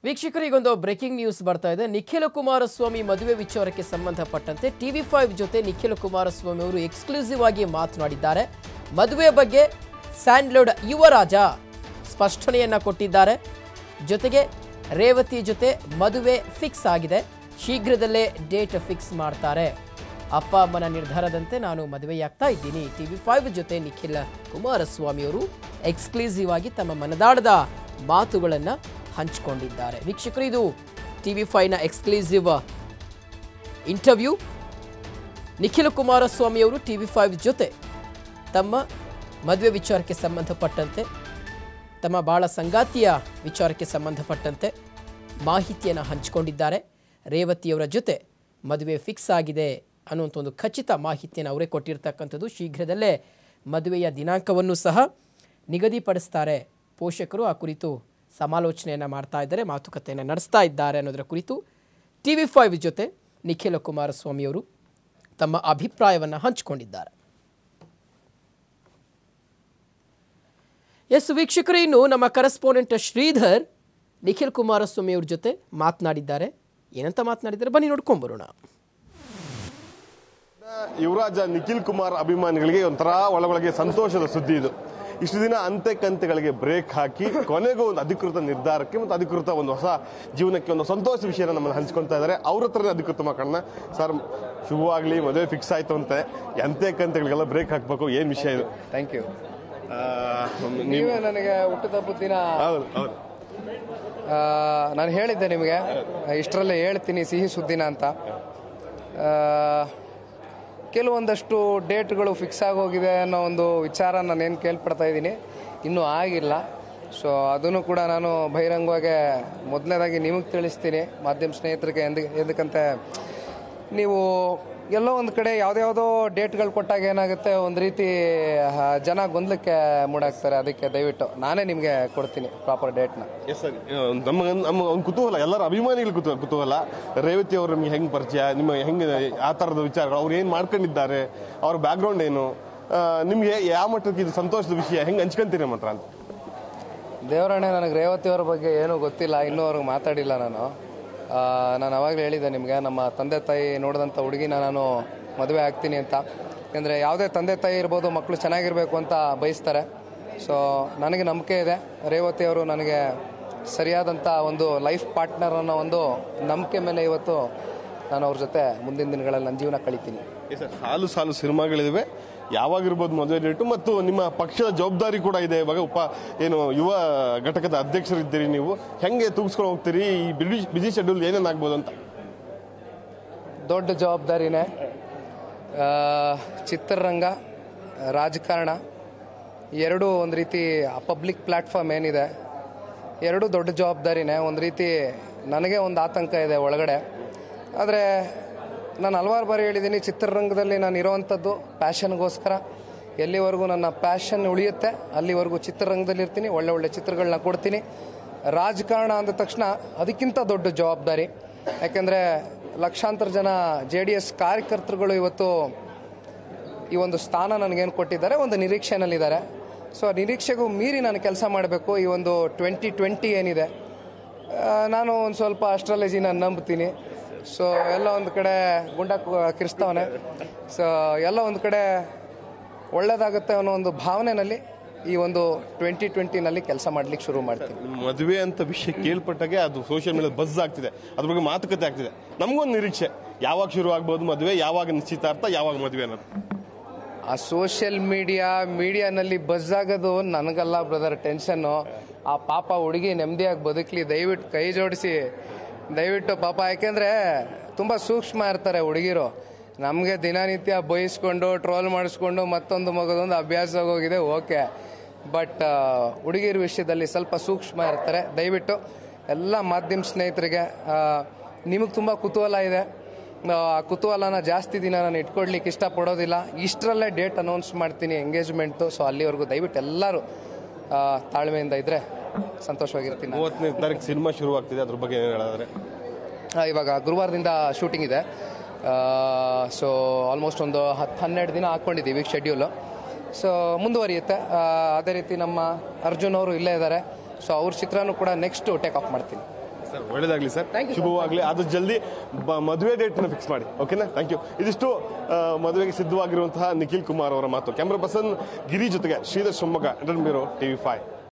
ವೀಕ್ಷಕರಿಗೊಂದು breaking news ಬರ್ತಾ ಇದೆ ನಿಖಿಲ ಕುಮಾರಸ್ವಾಮಿ ಮದುವೆ ವಿಚಾರಕ್ಕೆ ಸಂಬಂಧಪಟ್ಟಂತೆ ಟಿವಿ ಫೈವ್ ಜೊತೆ ನಿಖಿಲ ಕುಮಾರಸ್ವಾಮಿ ಅವರು ಎಕ್ಸ್ಕ್ಲೂಸಿವ್ ಆಗಿ ಮಾತನಾಡಿದ್ದಾರೆ ಮದುವೆ ಬಗ್ಗೆ ಸ್ಯಾಂಡ್ಲೋಡ್ ಯುವರಾಜ ಸ್ಪಷ್ಟನೆಯನ್ನ ಕೊಟ್ಟಿದ್ದಾರೆ ಜೊತೆಗೆ ರೇವತಿ ಜೊತೆ ಮದುವೆ ಫಿಕ್ಸ್ ಆಗಿದೆ ಶೀಘ್ರದಲ್ಲೇ ಡೇಟ್ ಫಿಕ್ಸ್ ಮಾಡ್ತಾರೆ ಅಪ್ಪ ಅಮ್ಮನ ನಿರ್ಧಾರದಂತೆ ನಾನು ಮದುವೆಯಾಗ್ತಾ ಇದ್ದೀನಿ ಟಿವಿ ಫೈವ್ ಜೊತೆ ನಿಖಿಲ್ ಕುಮಾರಸ್ವಾಮಿ ಅವರು ಎಕ್ಸ್ಕ್ಲೂಸಿವ್ ಆಗಿ ತಮ್ಮ ಮನದಾಳದ ಮಾತುಗಳನ್ನು ಹಂಚಿಕೊಂಡಿದ್ದಾರೆ ವೀಕ್ಷಕರು ಇದು ಟಿವಿ ಫೈವ್ನ ಎಕ್ಸ್ಕ್ಲೂಸಿವ್ ಇಂಟರ್ವ್ಯೂ ನಿಖಿಲ್ ಕುಮಾರಸ್ವಾಮಿ ಅವರು ಟಿವಿ ಫೈವ್ ಜೊತೆ ತಮ್ಮ ಮದುವೆ ವಿಚಾರಕ್ಕೆ ಸಂಬಂಧಪಟ್ಟಂತೆ ತಮ್ಮ ಬಾಳ ಸಂಗಾತಿಯ ವಿಚಾರಕ್ಕೆ ಸಂಬಂಧಪಟ್ಟಂತೆ ಮಾಹಿತಿಯನ್ನು ಹಂಚಿಕೊಂಡಿದ್ದಾರೆ ರೇವತಿಯವರ ಜೊತೆ ಮದುವೆ ಫಿಕ್ಸ್ ಆಗಿದೆ ಅನ್ನುವಂಥ ಒಂದು ಖಚಿತ ಮಾಹಿತಿಯನ್ನು ಅವರೇ ಕೊಟ್ಟಿರ್ತಕ್ಕಂಥದ್ದು ಶೀಘ್ರದಲ್ಲೇ ಮದುವೆಯ ದಿನಾಂಕವನ್ನು ಸಹ ನಿಗದಿಪಡಿಸ್ತಾರೆ ಪೋಷಕರು ಆ ಕುರಿತು ಸಮಾಲೋಚನೆಯನ್ನು ಮಾಡ್ತಾ ಇದ್ದಾರೆ ಮಾತುಕತೆಯನ್ನು ನಡೆಸ್ತಾ ಇದ್ದಾರೆ ಅನ್ನೋದರ ಕುರಿತು ಟಿ ವಿ ಫೈವ್ ಜೊತೆ ನಿಖಿಲ ಕುಮಾರಸ್ವಾಮಿಯವರು ತಮ್ಮ ಅಭಿಪ್ರಾಯವನ್ನು ಹಂಚಿಕೊಂಡಿದ್ದಾರೆ ಎಸ್ ವೀಕ್ಷಕರೇ ಇನ್ನು ನಮ್ಮ ಕರೆಸ್ಪಾಂಡೆಂಟ್ ಶ್ರೀಧರ್ ನಿಖಿಲ್ ಕುಮಾರಸ್ವಾಮಿ ಅವ್ರ ಜೊತೆ ಮಾತನಾಡಿದ್ದಾರೆ ಏನಂತ ಮಾತನಾಡಿದ್ದಾರೆ ಬನ್ನಿ ನೋಡ್ಕೊಂಬರೋಣ ಯುವರಾಜ ನಿಖಿಲ್ ಕುಮಾರ್ ಅಭಿಮಾನಿಗಳಿಗೆ ಒಂಥರ ಒಳಗೊಳಗೆ ಸಂತೋಷದ ಸುದ್ದಿ ಇದು ಇಷ್ಟು ದಿನ ಅಂತೆ ಕಂತೆಗಳಿಗೆ ಬ್ರೇಕ್ ಹಾಕಿ ಕೊನೆಗೂ ಒಂದು ಅಧಿಕೃತ ನಿರ್ಧಾರಕ್ಕೆ ಮತ್ತು ಅಧಿಕೃತ ಒಂದು ಹೊಸ ಜೀವನಕ್ಕೆ ಒಂದು ಸಂತೋಷ ವಿಷಯನ ನಮ್ಮನ್ನು ಹಂಚ್ಕೊಳ್ತಾ ಇದ್ದಾರೆ ಅವ್ರ ಹತ್ರನೇ ಅಧಿಕೃತ ಮಾತಾಡೋಣ ಸರ್ ಶುಭವಾಗ್ಲಿ ಮದುವೆ ಫಿಕ್ಸ್ ಆಯ್ತು ಅಂತೆ ಅಂತೆ ಕಂತೆಗಳಿಗೆಲ್ಲ ಬ್ರೇಕ್ ಹಾಕ್ಬೇಕು ಏನ್ ವಿಷಯ ಇದು ಥ್ಯಾಂಕ್ ಯು ಆ, ನೀವು ನೀವೇ ನನಗೆ ಹುಟ್ಟದ ಹಬ್ಬದ ದಿನ ಹೌದು ಹೌದು ಆ, ನಾನು ಹೇಳಿದ್ದೆ ನಿಮಗೆ ಇಷ್ಟರಲ್ಲೇ ಹೇಳ್ತೀನಿ ಸಿಹಿ ಸುದ್ದಿನ ಅಂತ ಆ, ಕೆಲವೊಂದಷ್ಟು ಡೇಟ್ಗಳು ಫಿಕ್ಸ್ ಆಗೋಗಿದೆ ಅನ್ನೋ ಒಂದು ವಿಚಾರ ನಾನೇನು ಕೇಳ್ಪಡ್ತಾ ಇದ್ದೀನಿ ಇನ್ನೂ ಆಗಿಲ್ಲ ಸೊ ಅದನ್ನು ಕೂಡ ನಾನು ಬಹಿರಂಗವಾಗಿ ಮೊದಲನೇದಾಗಿ ನಿಮಗೆ ತಿಳಿಸ್ತೀನಿ ಮಾಧ್ಯಮ ಸ್ನೇಹಿತರಿಗೆ ಎಂದ ಎಂದಕ್ಕಂತೆ ನೀವು ಎಲ್ಲೋ ಒಂದು ಕಡೆ ಯಾವುದ್ಯಾವುದೋ ಡೇಟ್ಗಳು ಕೊಟ್ಟಾಗ ಏನಾಗುತ್ತೆ ಒಂದು ರೀತಿ ಆ, ಜನ ಗೊಂದಲಕ್ಕೆ ಮೂಡಾಗ್ತಾರೆ ಅದಕ್ಕೆ ದಯವಿಟ್ಟು ನಾನೇ ನಿಮಗೆ ಕೊಡ್ತೀನಿ ಪ್ರಾಪರ್ ಡೇಟ್ನ ಎಸ್ ಸರ್ ನಮ್ಮ ನಮ್ಮ ಒಂದು ಕುತೂಹಲ ಎಲ್ಲರ ಅಭಿಮಾನಿಗಳ ಕುತೂಹಲ ಕುತೂಹಲ ರೇವತಿ ಅವರು ನಿಮ್ಗೆ ಹೆಂಗ್ ಪರಿಚಯ ನಿಮ್ಮ ಹೆಂಗೆ ಆ ಥರದ ವಿಚಾರಗಳು ಅವ್ರು ಏನು ಮಾಡ್ಕೊಂಡಿದ್ದಾರೆ ಅವ್ರ ಬ್ಯಾಕ್ಗ್ರೌಂಡ್ ಏನು ಆ, ನಿಮ್ಗೆ ಯಾವ ಮಟ್ಟಕ್ಕೆ ಇದು ಸಂತೋಷದ ವಿಷಯ ಹೆಂಗೆ ಹಂಚ್ಕೊಂತೀರಿ ಮಾತ್ರ ಅಂತ ದೇವರಣ್ಣೆ ನನಗೆ ರೇವತಿ ಅವ್ರ ಬಗ್ಗೆ ಏನೂ ಗೊತ್ತಿಲ್ಲ ಇನ್ನೂ ಅವ್ರಿಗೆ ಮಾತಾಡಿಲ್ಲ ನಾನು ಆ, ನಾನು ಅವಾಗಲೇ ಹೇಳಿದ್ದೆ ನಿಮಗೆ ನಮ್ಮ ತಂದೆ ತಾಯಿ ನೋಡಿದಂಥ ಹುಡುಗಿನ ನಾನು ಮದುವೆ ಆಗ್ತೀನಿ ಅಂತ ಯಾಕಂದರೆ ಯಾವುದೇ ತಂದೆ ತಾಯಿ ಇರ್ಬೋದು ಮಕ್ಕಳು ಚೆನ್ನಾಗಿರಬೇಕು ಅಂತ ಬಯಸ್ತಾರೆ ಸೊ ನನಗೆ ನಂಬಿಕೆ ಇದೆ ರೇವತಿ ಅವರು ನನಗೆ ಸರಿಯಾದಂಥ ಒಂದು ಲೈಫ್ ಪಾರ್ಟ್ನರ್ ಅನ್ನೋ ಒಂದು ನಂಬಿಕೆ ಮೇಲೆ ಇವತ್ತು ನಾನು ಅವ್ರ ಜೊತೆ ಮುಂದಿನ ದಿನಗಳಲ್ಲಿ ನನ್ನ ಜೀವನ ಕಳಿತೀನಿ ಎಸ್ ಸರ್ ಸಾಲು ಸಾಲು ಸಿನಿಮಾಗಳಿವೆ ಯಾವಾಗಿರ್ಬೋದು ಮದುವೆ ಡೇಟು ಮತ್ತು ನಿಮ್ಮ ಪಕ್ಷದ ಜವಾಬ್ದಾರಿ ಕೂಡ ಇದೆ ಇವಾಗ ಉಪ ಏನು ಯುವ ಘಟಕದ ಅಧ್ಯಕ್ಷರಿದ್ದೀರಿ ನೀವು ಹೆಂಗೆ ತೂಗಿಸ್ಕೊಂಡು ಹೋಗ್ತೀರಿ ಈ ಬಿಡಿ ಬಿಸಿ ಶೆಡ್ಯೂಲ್ ಏನೇನಾಗ್ಬೋದು ಅಂತ ದೊಡ್ಡ ಜವಾಬ್ದಾರಿನೇ ಆ, ಚಿತ್ರರಂಗ ರಾಜಕಾರಣ ಎರಡೂ ಒಂದು ರೀತಿ ಪಬ್ಲಿಕ್ ಪ್ಲ್ಯಾಟ್ಫಾರ್ಮ್ ಏನಿದೆ ಎರಡೂ ದೊಡ್ಡ ಜವಾಬ್ದಾರಿನೇ ಒಂದು ರೀತಿ ನನಗೆ ಒಂದು ಆತಂಕ ಇದೆ ಒಳಗಡೆ ಆದರೆ ನಾನು ಹಲವಾರು ಬಾರಿ ಹೇಳಿದ್ದೀನಿ ಚಿತ್ರರಂಗದಲ್ಲಿ ನಾನು ಇರೋವಂಥದ್ದು ಪ್ಯಾಷನ್ಗೋಸ್ಕರ ಎಲ್ಲಿವರೆಗೂ ನನ್ನ ಪ್ಯಾಷನ್ ಉಳಿಯುತ್ತೆ ಅಲ್ಲಿವರೆಗೂ ಚಿತ್ರರಂಗದಲ್ಲಿ ಇರ್ತೀನಿ ಒಳ್ಳೆ ಒಳ್ಳೆ ಚಿತ್ರಗಳನ್ನ ಕೊಡ್ತೀನಿ ರಾಜಕಾರಣ ಅಂದ ತಕ್ಷಣ ಅದಕ್ಕಿಂತ ದೊಡ್ಡ ಜವಾಬ್ದಾರಿ ಯಾಕೆಂದರೆ ಲಕ್ಷಾಂತರ ಜನ ಜೆ ಡಿ ಎಸ್ ಕಾರ್ಯಕರ್ತರುಗಳು ಇವತ್ತು ಈ ಒಂದು ಸ್ಥಾನ ನನಗೇನು ಕೊಟ್ಟಿದ್ದಾರೆ ಒಂದು ನಿರೀಕ್ಷೆನಲ್ಲಿದ್ದಾರೆ ಸೊ ಆ ನಿರೀಕ್ಷೆಗೂ ಮೀರಿ ನಾನು ಕೆಲಸ ಮಾಡಬೇಕು ಈ ಒಂದು ಟ್ವೆಂಟಿ ಟ್ವೆಂಟಿ ಏನಿದೆ ಆ, ನಾನು ಒಂದು ಸ್ವಲ್ಪ ಅಸ್ಟ್ರಾಲಜಿನ ನಂಬ್ತೀನಿ ಸೊ ಎಲ್ಲ ಒಂದು ಕಡೆ ಗುಂಡ ಕಿರಿಸ್ತವನೆ ಸೊ ಎಲ್ಲ ಒಂದು ಕಡೆ ಒಳ್ಳೇದಾಗುತ್ತೆ ಅನ್ನೋ ಒಂದು ಭಾವನೆನಲ್ಲಿ ಈ ಒಂದು ಟ್ವೆಂಟಿ ಟ್ವೆಂಟಿನಲ್ಲಿ ಕೆಲಸ ಮಾಡ್ಲಿಕ್ಕೆ ಶುರು ಮಾಡ್ತೀನಿ ನಿಮ್ಮ ಮದುವೆ ಅಂತ ವಿಷಯ ಕೇಳ್ಪಟ್ಟಾಗೆ ಅದು ಸೋಷಿಯಲ್ ಮೀಡಿಯಾ ಬಸ್ ಆಗ್ತಿದೆ ಅದ್ರ ಬಗ್ಗೆ ಮಾತುಕತೆ ಆಗ್ತಿದೆ ನಮಗೊಂದು ನಿರೀಕ್ಷೆ ಯಾವಾಗ ಶುರು ಆಗ್ಬೋದು ಮದುವೆ ಯಾವಾಗ ನಿಶ್ಚಿತಾರ್ಥ ಯಾವಾಗ ಮದುವೆ ಅನ್ನೋದು ಆ ಸೋಷಿಯಲ್ ಮೀಡಿಯಾ ಮೀಡಿಯಾನಲ್ಲಿ ಬಸ್ ಆಗೋದು ನನಗಲ್ಲ ಬ್ರದರ್ ಟೆನ್ಷನ್ನು ಆ ಪಾಪ ಹುಡುಗಿ ನೆಮ್ಮದಿಯಾಗಿ ಬದುಕಲಿ ದಯವಿಟ್ಟು ಕೈ ಜೋಡಿಸಿ ದಯವಿಟ್ಟು ಪಾಪ ಯಾಕೆಂದ್ರೆ ತುಂಬ ಸೂಕ್ಷ್ಮ ಇರ್ತಾರೆ ಹುಡುಗಿರು ನಮಗೆ ದಿನನಿತ್ಯ ಬಯಸ್ಕೊಂಡು ಟ್ರೋಲ್ ಮಾಡಿಸ್ಕೊಂಡು ಮತ್ತೊಂದು ಮಗದೊಂದು ಅಭ್ಯಾಸ ಆಗೋಗಿದೆ ಓಕೆ ಬಟ್ ಹುಡುಗಿರ ವಿಷಯದಲ್ಲಿ ಸ್ವಲ್ಪ ಸೂಕ್ಷ್ಮ ಇರ್ತಾರೆ ದಯವಿಟ್ಟು ಎಲ್ಲ ಮಾಧ್ಯಮ ಸ್ನೇಹಿತರಿಗೆ ನಿಮಗೆ ತುಂಬ ಕುತೂಹಲ ಇದೆ ಆ ಕುತೂಹಲನ ಜಾಸ್ತಿ ದಿನ ನಾನು ಇಟ್ಕೊಡ್ಲಿಕ್ಕೆ ಇಷ್ಟಪಡೋದಿಲ್ಲ ಇಷ್ಟರಲ್ಲೇ ಡೇಟ್ ಅನೌನ್ಸ್ ಮಾಡ್ತೀನಿ ಎಂಗೇಜ್ಮೆಂಟು ಸೊ ಅಲ್ಲಿವರೆಗೂ ದಯವಿಟ್ಟು ಎಲ್ಲರೂ ಆ, ತಾಳ್ಮೆಯಿಂದ ಇದ್ರೆ ಸಂತೋಷವಾಗಿರ್ತೀನಿ ನಾನು. ಮೂವತ್ತನೇ ತಾರೀಕು ಸಿನಿಮಾ ಶುರು ಆಗ್ತಿದೆ ಅದ್ರ ಬಗ್ಗೆ ಏನು ಹೇಳೋದಾದ್ರೆ ಆ, ಇವಾಗ ಗುರುವಾರದಿಂದ ಶೂಟಿಂಗ್ ಇದೆ ಸೊ ಆಲ್ಮೋಸ್ಟ್ ಒಂದು ಹತ್ತು ಹನ್ನೆರಡು ದಿನ ಹಾಕ್ಕೊಂಡಿದ್ದೀವಿ ಶೆಡ್ಯೂಲು ಸೊ ಮುಂದುವರಿಯುತ್ತೆ ಆ, ಅದೇ ರೀತಿ ನಮ್ಮ ಅರ್ಜುನ್ ಅವರು ಇಲ್ಲೇ ಇದ್ದಾರೆ ಸೊ ಅವ್ರ ಚಿತ್ರನೂ ಕೂಡ ನೆಕ್ಸ್ಟ್ ಟೇಕ್ ಆಫ್ ಮಾಡ್ತೀನಿ ಸರ್ ಒಳ್ಳೇದಾಗ್ಲಿ ಸರ್ ಶುಭವಾಗ್ಲಿ ಅದು ಜಲ್ದಿ ಬ- ಮದುವೆ ಡೇಟ್ ಫಿಕ್ಸ್ ಮಾಡಿ ಓಕೆನಾ ಥ್ಯಾಂಕ್ ಯು ಇದಿಷ್ಟು ಆ, ಮದುವೆಗೆ ಸಿದ್ಧವಾಗಿರುವಂತಹ ನಿಖಿಲ್ ಕುಮಾರ್ ಅವರ ಮಾತು ಕ್ಯಾಮ್ರಾ ಪರ್ಸನ್ ಗಿರಿ ಜೊತೆಗೆ Shridhar Shivamogga bureau TV five